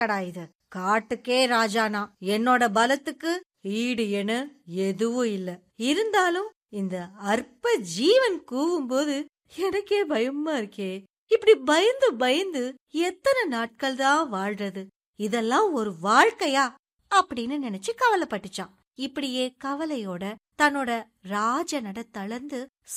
கடா இது காட்டுக்கே ராஜானா என்னோட பலத்துக்கு ஈடு என எதுவும் இல்ல இருந்தாலும் இந்த அற்ப ஜீவன் கூவும்போது எனக்கே பயமா இருக்கே இப்படி பயந்து பயந்து எத்தனை நாட்கள் தான் வாழ்றது இதெல்லாம் ஒரு வாழ்க்கையா அப்படின்னு நினைச்சு கவலைப்பட்டுச்சான் இப்படியே கவலையோட தன்னோட ராஜ நட தளர்ந்து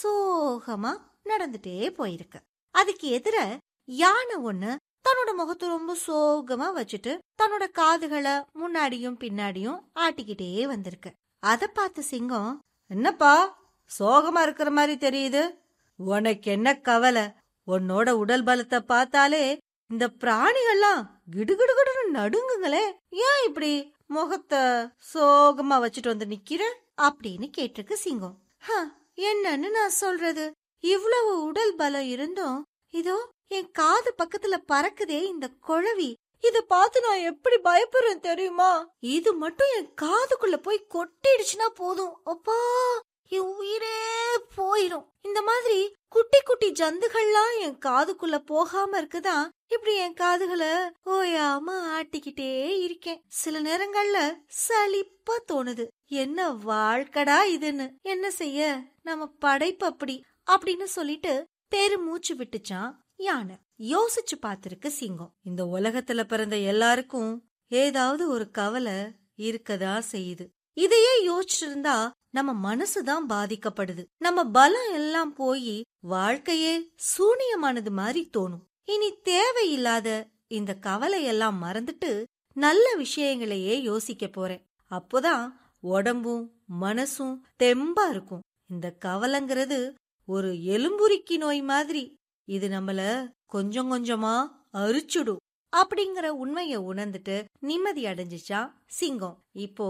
சோகமா நடந்துட்டே போயிருக்கு அதுக்கு எதிர யானை ஒண்ணு தன்னோட முகத்தை ரொம்ப சோகமா வச்சுட்டு தன்னோட காதுகளை முன்னாடியும் பின்னாடியும் ஆட்டிக்கிட்டே வந்திருக்கு அத பார்த்த சிங்கம் என்னப்பா சோகமா இருக்கிற மாதிரி தெரியுது உனக்கு என்ன கவலை உன்னோட உடல் பலத்தை பார்த்தாலே இந்த பிராணிகள்லாம் கிடுகிடுகிடுன்னு நடுங்குங்களே ஏன் இப்படி முகத்தை சோகமா வச்சுட்டு வந்து நிக்கிற அப்படின்னு கேட்டிருக்கு சிங்கம் "ஹ, என்னன்னு நான் சொல்றது இவ்வளவு உடல் பலம் இருந்தும் இதோ என் காது பக்கத்துல பறக்குதே இந்த குழவி இத பார்த்து நான் எப்படி பயப்படுறேன் தெரியுமா இது மட்டும் என் காதுக்குள்ள போய் கொட்டிடுச்சுன்னா போதும் அப்பா என் உயிரே போயிரும் இந்த மாதிரி குட்டி குட்டி ஜந்துகள்லாம் என் காதுக்குள்ள போகாம இருக்குதா இப்படி என் காதுகளை ஓயாம ஆட்டிக்கிட்டே இருக்கேன் சில நேரங்கள்ல சலிப்பா தோணுது என்ன வாழ்க்கடா இதுன்னு என்ன செய்ய நம்ம படைப்பு அப்படி அப்படின்னு சொல்லிட்டு பெருமூச்சு விட்டுச்சான் யானை யோசிச்சு பார்த்திருக்கு சிங்கம் இந்த உலகத்துல பிறந்த எல்லாருக்கும் ஏதாவது ஒரு கவலை இருக்கதா செய்யுது இதையே யோசிச்சிருந்தா நம்ம மனசுதான் பாதிக்கப்படுது நம்ம பலம் எல்லாம் போய் வாழ்க்கையே சூனியமானது மாதிரி தோணும் இனி தேவையில்லாத இந்த கவலை எல்லாம் மறந்துட்டு நல்ல விஷயங்களையே யோசிக்க போறேன் அப்போதான் உடம்பும் மனசும் தெம்பா இருக்கும் இந்த கவலைங்கிறது ஒரு எலும்புரிக்கி நோய் மாதிரி இது நம்மள கொஞ்சம் கொஞ்சமா அரிச்சுடும் அப்படிங்கிற உண்மைய உணர்ந்துட்டு நிம்மதி அடைஞ்சிச்சான் சிங்கம் இப்போ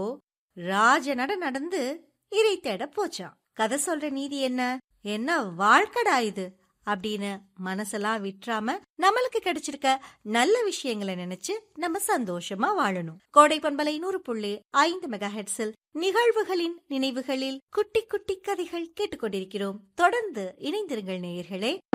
ராஜநட நடந்து இறை தேட போச்சான் கதை சொல்ற நீதி என்ன என்ன வாழ்க்கடா இது அப்படின்னு மனசெல்லாம் விட்டுறாம நம்மளுக்கு கிடைச்சிருக்க நல்ல விஷயங்களை நினைச்சு நம்ம சந்தோஷமா வாழணும் கோடை பண்பலை நூறு புள்ளி ஐந்து மெகா ஹெட்ஸில் நிகழ்வுகளின் நினைவுகளில் குட்டி குட்டி கதைகள் கேட்டுக்கொண்டிருக்கிறோம் தொடர்ந்து இணைந்திருங்கள் நேயர்களே